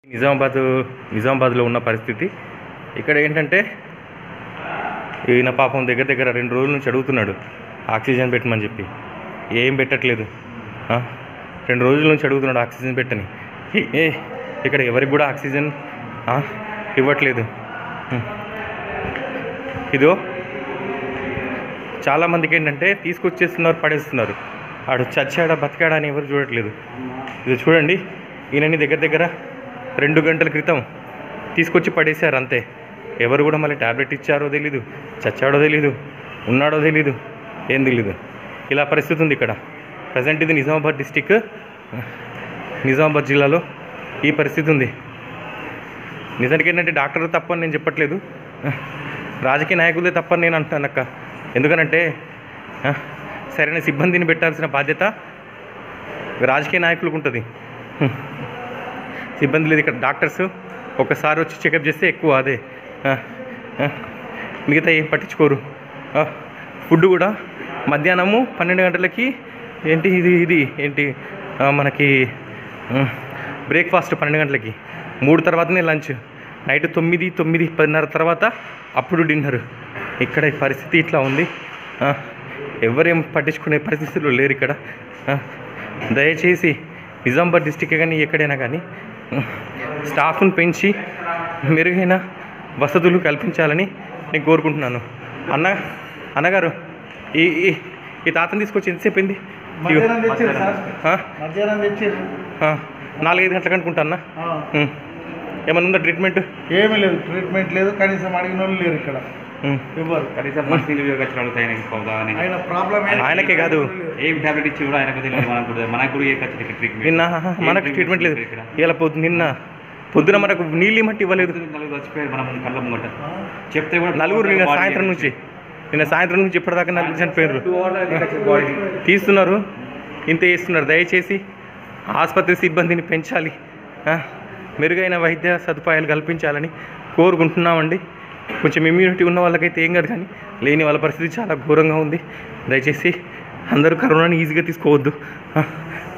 నిజామాబాద్ నిజామాబాద్లో ఉన్న పరిస్థితి ఇక్కడ ఏంటంటే ఈయన పాపం దగ్గర దగ్గర రెండు రోజుల నుంచి అడుగుతున్నాడు ఆక్సిజన్ పెట్టమని చెప్పి ఏం పెట్టట్లేదు ఆ? రెండు రోజుల నుంచి అడుగుతున్నాడు ఆక్సిజన్ పెట్టని ఏ- ఏ ఇక్కడ ఎవరికి కూడా ఆక్సిజన్ ఆ? ఇవ్వట్లేదు ఉం. ఇదో చాలామందికి ఏంటంటే తీసుకొచ్చేస్తున్నారు పడేస్తున్నారు ఆడు చచ్చాడా బతికాడా అని ఎవరు చూడట్లేదు ఇది చూడండి ఈయనని దగ్గర దగ్గర రెండు గంటల క్రితం తీసుకొచ్చి పడేశారు అంతే ఎవరు కూడా మళ్ళీ ట్యాబ్లెట్ ఇచ్చారో తెలీదు చచ్చాడో తెలీదు ఉన్నాడో తెలీదు ఏం తెలీదు ఇలా పరిస్థితి ఉంది ఇక్కడ ప్రజెంట్ ఇది నిజామాబాద్ డిస్టిక్ నిజామాబాద్ జిల్లాలో ఈ పరిస్థితి ఉంది నిజానికి ఏంటంటే డాక్టర్ తప్పని నేను చెప్పట్లేదు రాజకీయ నాయకులే తప్పని నేను అంటున్నాను అక్క ఎందుకనంటే ఆ, సరైన సిబ్బందిని పెట్టాల్సిన బాధ్యత రాజకీయ నాయకులకు ఉంటుంది హ్మ్. సిబ్బంది లేదు ఇక్కడ డాక్టర్స్ ఒకసారి వచ్చి చెకప్ చేస్తే ఎక్కువ అదే ఆ, ఆ, మిగతా ఏం పట్టించుకోరు ఆ, ఫుడ్ కూడా మధ్యాహ్నము పన్నెండు గంటలకి ఏంటి ఇది ఇది ఏంటి ఆ, మనకి బ్రేక్ఫాస్ట్ పన్నెండు గంటలకి మూడు తర్వాతనే లంచ్ నైట్ తొమ్మిది తొమ్మిది పదిన్నర తర్వాత అప్పుడు డిన్నర్ ఇక్కడ ఈ పరిస్థితి ఇట్లా ఉంది ఆ, ఎవరేం పట్టించుకునే పరిస్థితులు లేరు ఇక్కడ ఆ, దయచేసి నిజామాబాద్ డిస్టిక్ కానీ ఎక్కడైనా కానీ ఉం, స్టాఫ్ను పెంచి మెరుగైన వసతులు కల్పించాలని నేను కోరుకుంటున్నాను అన్న అన్నగారు ఈ ఈ ఈ తాతను తీసుకొచ్చి ఎంతసేపు అయింది ఇగో. మధ్యాహ్నం తెచ్చారు సార్ ఆ? మధ్యాహ్నం తెచ్చారు ఆ, నాలుగైదు గంటలకు అనుకుంటా అన్న ఆ. ఉం. ఏమన్నా ఉందా ట్రీట్మెంట్ ఏమీ లేదు ట్రీట్మెంట్ లేదు కనీసం అడిగిన వాళ్ళు లేరు ఇక్కడ ఉం. ఇవ్వరు కనీసం మంచినీళ్ళు వియోగించిన అడుగుతాయి ఆయనకి పోదా అని ఆయన ప్రాబ్లం ఆయనకే కాదు. ఏం టాబ్లెట్ ఇచ్చి కూడా ఆయనకు తెలియదు మనకు కూడా మనకు కూడా ఏ ఖచ్చితంగా ట్రీట్మెంట్ నిన్న మనకు ట్రీట్మెంట్ లేదు ఇలా పొద్దు నిన్న పొద్దున మనకు నీళ్ళు మట్టి ఇవ్వలేదు నలుగురు చచ్చిపోయారు మనం కళ్ళ ముంగట చెప్తే కూడా నలుగురు నిన్న సాయంత్రం నుంచి నిన్న సాయంత్రం నుంచి ఇప్పటిదాకా నలుగురు చనిపోయారు టూ అవర్స్ బాడీ తీస్తున్నారు ఇంత చేస్తున్నారు దయచేసి ఆసుపత్రి సిబ్బందిని పెంచాలి ఆ, మెరుగైన వైద్య సదుపాయాలు కల్పించాలని కోరుకుంటున్నామండి కొంచెం ఇమ్యూనిటీ ఉన్న వాళ్ళకైతే ఏం కాదు కానీ లేని వాళ్ళ పరిస్థితి చాలా ఘోరంగా ఉంది దయచేసి అందరూ కరోనాని ఈజీగా తీసుకోవద్దు ఆ,